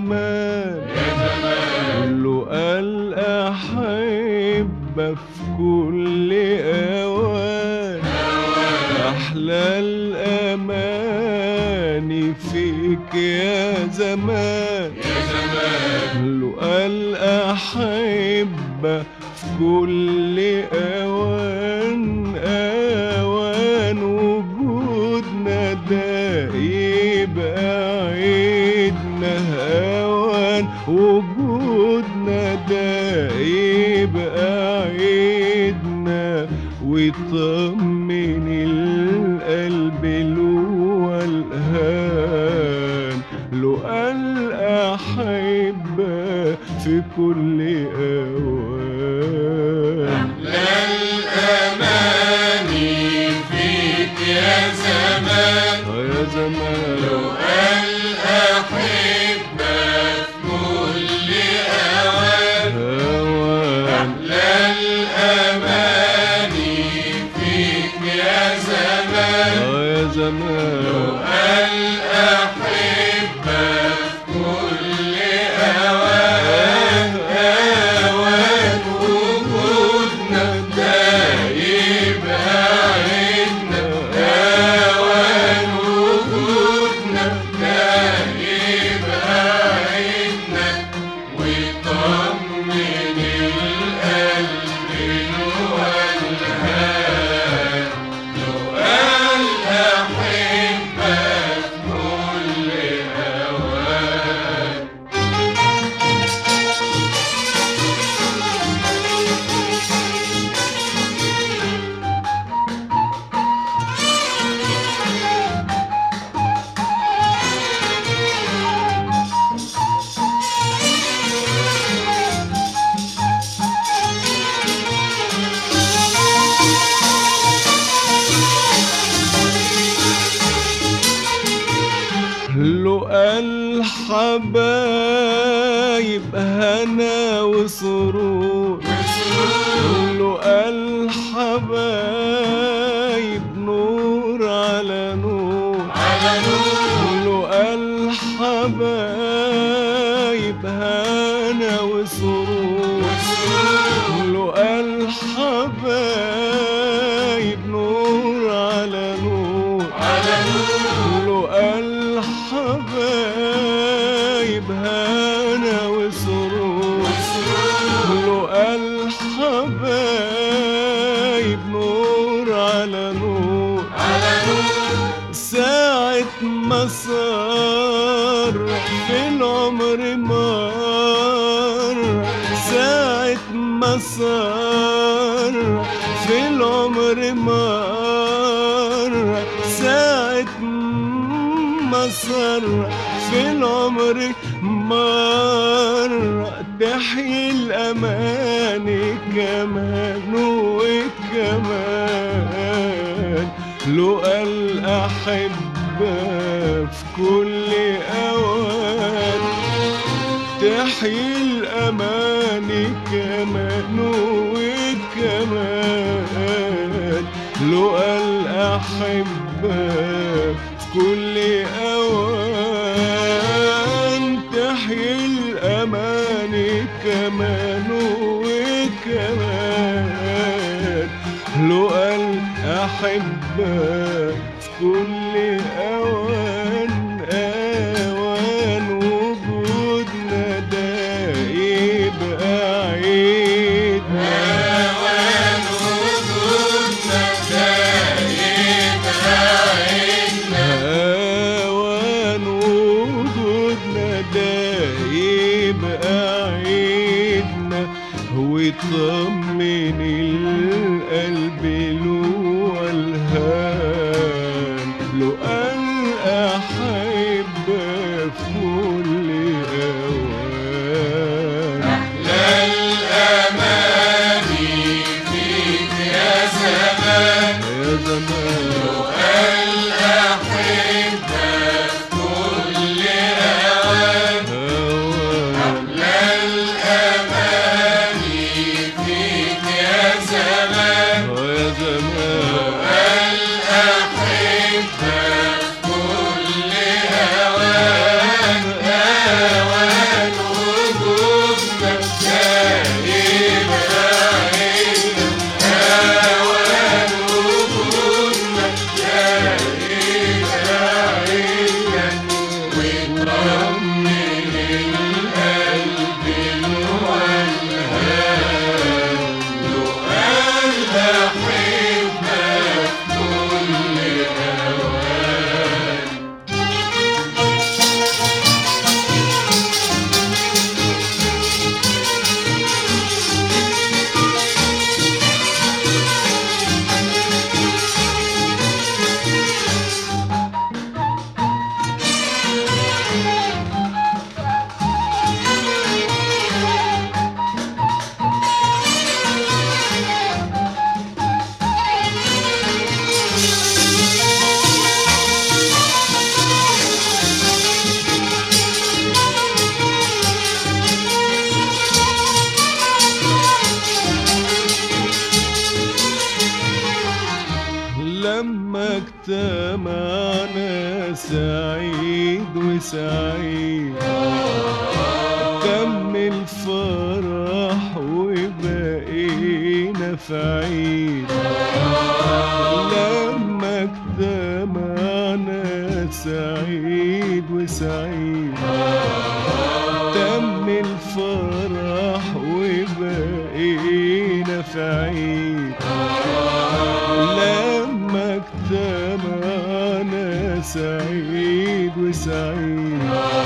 زمان له الأحبة في كل أوان أحلى الأماني فيك يا زمان له الأحبة في كل أوان أوان وجودنا ده يبقى عيدنا أوان وجودنا ده يبقى عيدنا ويطمن القلب له والهان له الأحبة في كل أوان الأماني فيك يا زمان آه يا زمان الأحبة في كل أوان هوان الأماني فيك يا زمان آه يا زمان الأحبة في كل أوان أوان وجودنا ده يبقى عيدنا أوان وجودنا ده يبقى عيدنا ويطمن القلب الولهان لو الأحبة في كل أوان له الحبايب هنا وسرور له الحبايب نور على نور على نور له الحبايب هنا وسرور له الحبايب نور على نور على نور له الحبايب هنا وسرور له الحبايب نور على نور على نور ساعة ما صار في العمر مار ساعة ما صار في العمر مار ساعة ما صار في العمر مار تحيي الأماني كمان وكمان لو الأحبة في كل أوان تحيي الأماني كمان وكمان لو الأحبة في كل أوان تحيي الأماني كمان وكمان لو الأحبة في كل أوان أوان وجودنا ده يبقى عيد أوان وجودنا ده يبقى عيدنا أوان وجودنا ده يبقى عيدنا ويطمن القلب له والهان له الأحبة في كل أوان للأماني فيك يا زمان يا زمان الأحبة كل أوان هوان للأماني فيك يا زمان اجتمعنا سعيد وسعيد تم الفرح وبقينا في عيد لما اجتمعنا سعيد وسعيد تم الفرح وبقينا في عيد لما اجتمعنا سعيد وسعيد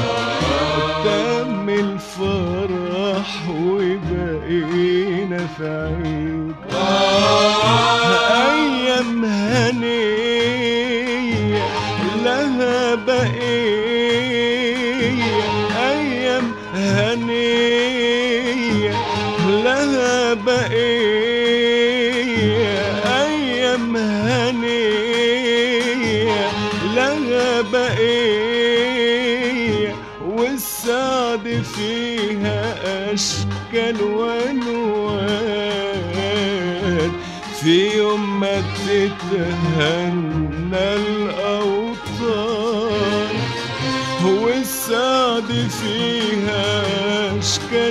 تم الفرح وبقينا في عيد أيام هنية لها بقية أيام هنية لها بقية أيام هنية لها بقية والسعد فيها أشكال وألوان في يوم ما تتهنى الأوطان هو السعد فيها أشكال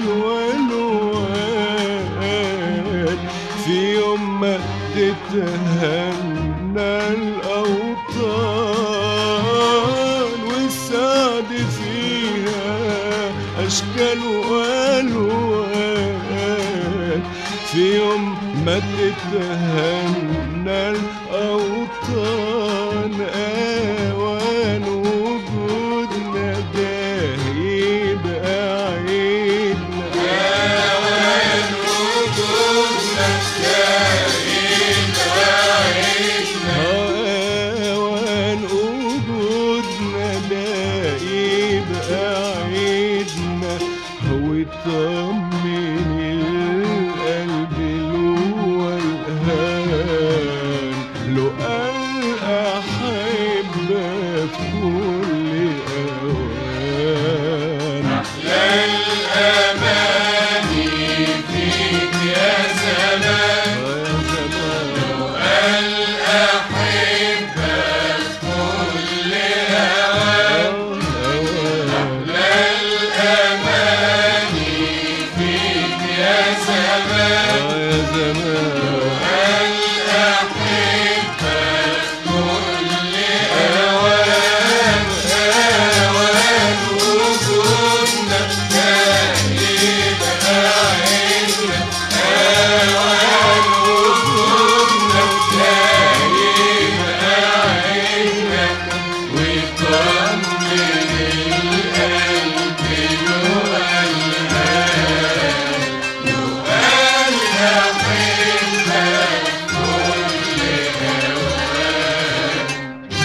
وألوان في يوم ما تتهنى الأوطان والسعد فيها أشكال وألوان في يوم ما تتهنى الأوطان أوان وجودنا ده يبقى عيدنا أوان وجودنا ده يبقى عيدنا هو يطمن القلب له والهان له الأحبة في كل أوان الأماني فيك يا زمان يا زمان الأحبة كل أوان أوان الأماني فيك يا زمان يا زمان الأحبة كل أوان أوان وجودنا دايب عيدنا أوان وجودنا دايب عيدنا ويطمن القلب له الهان له الأحبة كل أوان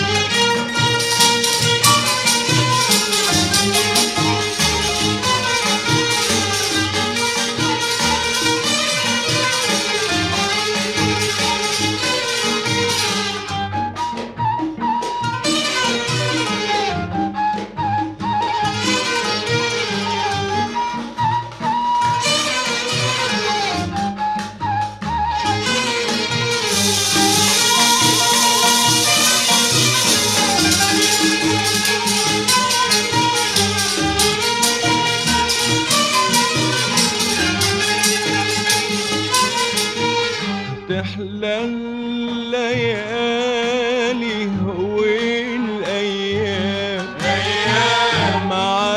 تحلى الليالي والايام مع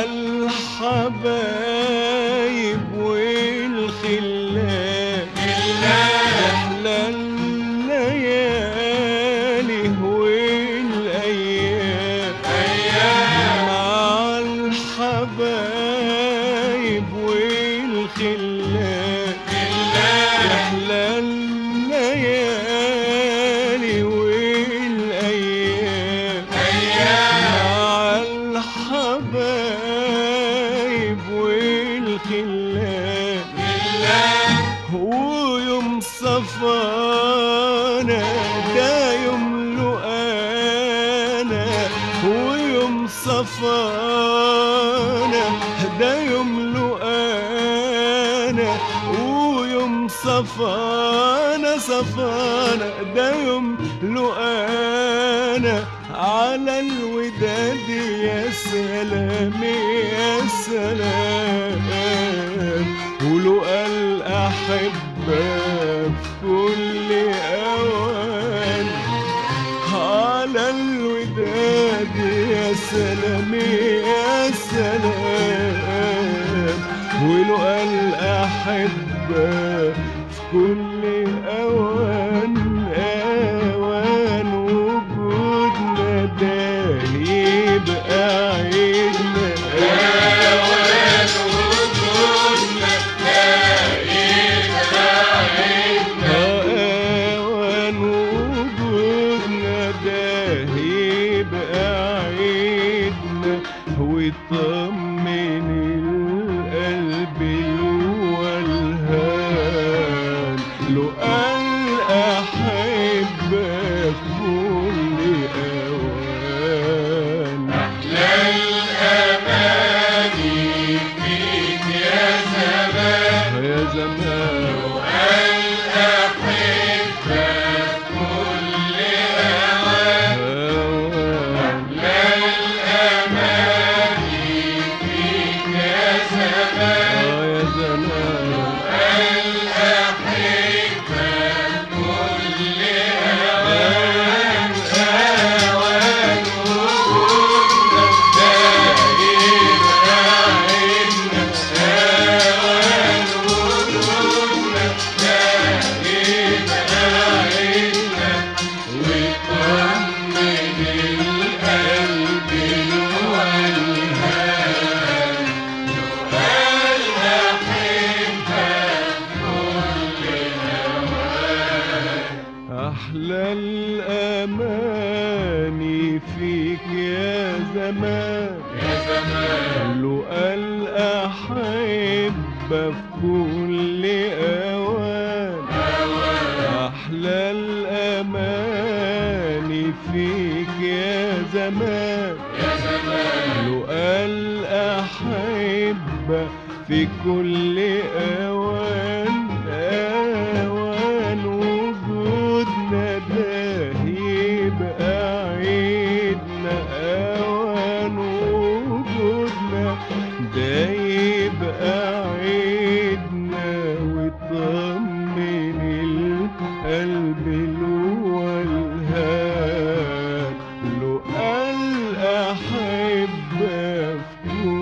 الحبايب والخلان تحلى الليالي والايام مع الحبايب والخلان تحلى الليالي والايام مع الحبايب والخلان ويوم صفانا ده يوم لقانا ويوم صفانا ده يوم لقانا ويوم صفانا صفانا ده يوم لقانا على الوداد يا سلام يا سلام ولقى الأحبة في كل أوان على الوداد يا سلام يا سلام ولقى الأحبة في كل أوان أوان وجودنا ده يبقى عيدنا أوان وجودنا دايما عيدنا أوان وجودنا ده يبقى عيدنا ويطمن القلب الولهان لو قال أحبك كل أوان أحلى الأماني فيك يا زمان يا زمان والأحبة كل أوان أوان أحلى الأماني فيك يا زمان آه يا زمان والأحبة كل أوان أوان وجودنا دايما عيدنا أوان وجودنا دايما عيدنا ويطمن القلب الولهان أحلى الأماني فيك يا زمان يا زمان لقى الأحبة في كل أوان أحلى الأماني فيك يا زمان يا زمان لقى الأحبة في كل أوان أوان وجودنا ده يبقى عيدنا أوان وجودنا ده يبقى عيدنا ويطمن القلب الولهان لقى الأحبة في